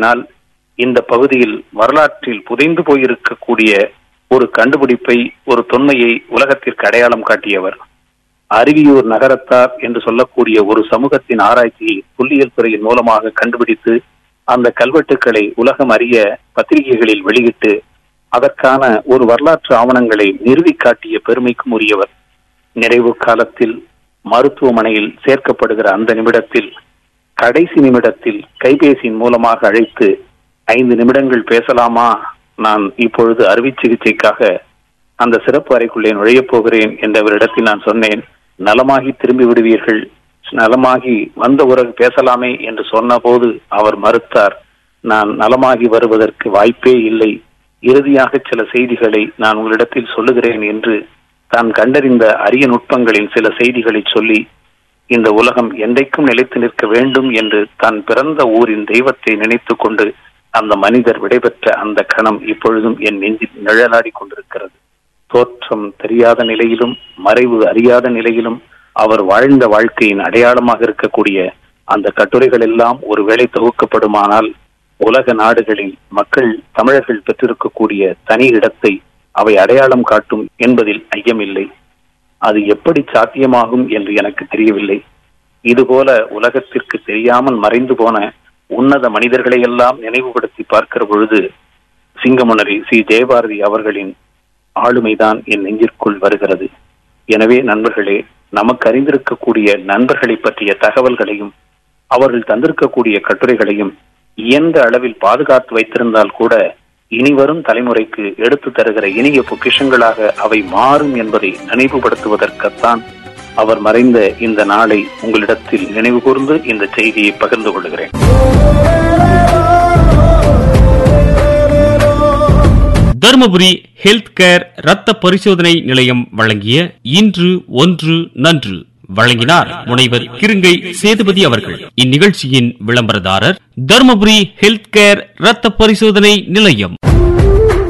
காரணத்தினால் இந்த பகுதியில் வரலாற்றில் புதைந்து போயிருக்கக்கூடிய ஒரு கண்டுபிடிப்பை ஒரு தொன்மையை உலகத்திற்கு அடையாளம் காட்டியவர் அருவியூர் நகரத்தார் என்று சொல்லக்கூடிய ஒரு சமூகத்தின் ஆராய்ச்சியை புள்ளியியல் துறையின் மூலமாக கண்டுபிடித்து அந்த கல்வெட்டுக்களை உலகம் அறிய பத்திரிகைகளில் வெளியிட்டு அதற்கான ஒரு வரலாற்று ஆவணங்களை நிறுவி காட்டிய பெருமைக்கும் உரியவர் நிறைவு காலத்தில் மருத்துவமனையில் சேர்க்கப்படுகிற அந்த நிமிடத்தில் கடைசி நிமிடத்தில் கைபேசியின் மூலமாக அழைத்து ஐந்து நிமிடங்கள் பேசலாமா நான் இப்பொழுது அறுவை சிகிச்சைக்காக அந்த சிறப்பு அறைக்குள்ளே நுழையப் போகிறேன் என்றவரிடத்தில் நான் சொன்னேன் நலமாகி திரும்பி விடுவீர்கள் நலமாகி வந்த உறவு பேசலாமே என்று சொன்னபோது அவர் மறுத்தார் நான் நலமாகி வருவதற்கு வாய்ப்பே இல்லை இறுதியாக சில செய்திகளை நான் உங்களிடத்தில் சொல்லுகிறேன் என்று தான் கண்டறிந்த அரிய நுட்பங்களின் சில செய்திகளை சொல்லி இந்த உலகம் என்றைக்கும் நிலைத்து நிற்க வேண்டும் என்று தான் பிறந்த ஊரின் தெய்வத்தை நினைத்து கொண்டு அந்த மனிதர் விடைபெற்ற அந்த கணம் இப்பொழுதும் என் நெஞ்சில் நிழலாடி கொண்டிருக்கிறது தோற்றம் தெரியாத நிலையிலும் மறைவு அறியாத நிலையிலும் அவர் வாழ்ந்த வாழ்க்கையின் அடையாளமாக இருக்கக்கூடிய அந்த கட்டுரைகள் எல்லாம் ஒருவேளை தொகுக்கப்படுமானால் உலக நாடுகளில் மக்கள் தமிழர்கள் பெற்றிருக்கக்கூடிய தனி இடத்தை அவை அடையாளம் காட்டும் என்பதில் ஐயமில்லை அது எப்படி சாத்தியமாகும் என்று எனக்கு தெரியவில்லை இதுபோல உலகத்திற்கு தெரியாமல் மறைந்து போன உன்னத மனிதர்களை எல்லாம் நினைவுபடுத்தி பார்க்கிற பொழுது சிங்கமுனரி சி ஜெயபாரதி அவர்களின் ஆளுமைதான் என் நெஞ்சிற்குள் வருகிறது எனவே நண்பர்களே நமக்கு அறிந்திருக்கக்கூடிய நண்பர்களை பற்றிய தகவல்களையும் அவர்கள் தந்திருக்கக்கூடிய கட்டுரைகளையும் இயன்ற அளவில் பாதுகாத்து வைத்திருந்தால் கூட இனிவரும் தலைமுறைக்கு எடுத்து தருகிற இனிய பொக்கிஷங்களாக அவை மாறும் என்பதை நினைவுபடுத்துவதற்குத்தான் அவர் மறைந்த இந்த நாளை உங்களிடத்தில் நினைவு கூர்ந்து இந்த செய்தியை பகிர்ந்து கொள்கிறேன் தருமபுரி ஹெல்த் கேர் ரத்த பரிசோதனை நிலையம் வழங்கிய இன்று ஒன்று நன்று வழங்கினார் முனைவர் கிருங்கை சேதுபதி அவர்கள் இந்நிகழ்ச்சியின் விளம்பரதாரர் தருமபுரி ஹெல்த் கேர் ரத்த பரிசோதனை நிலையம்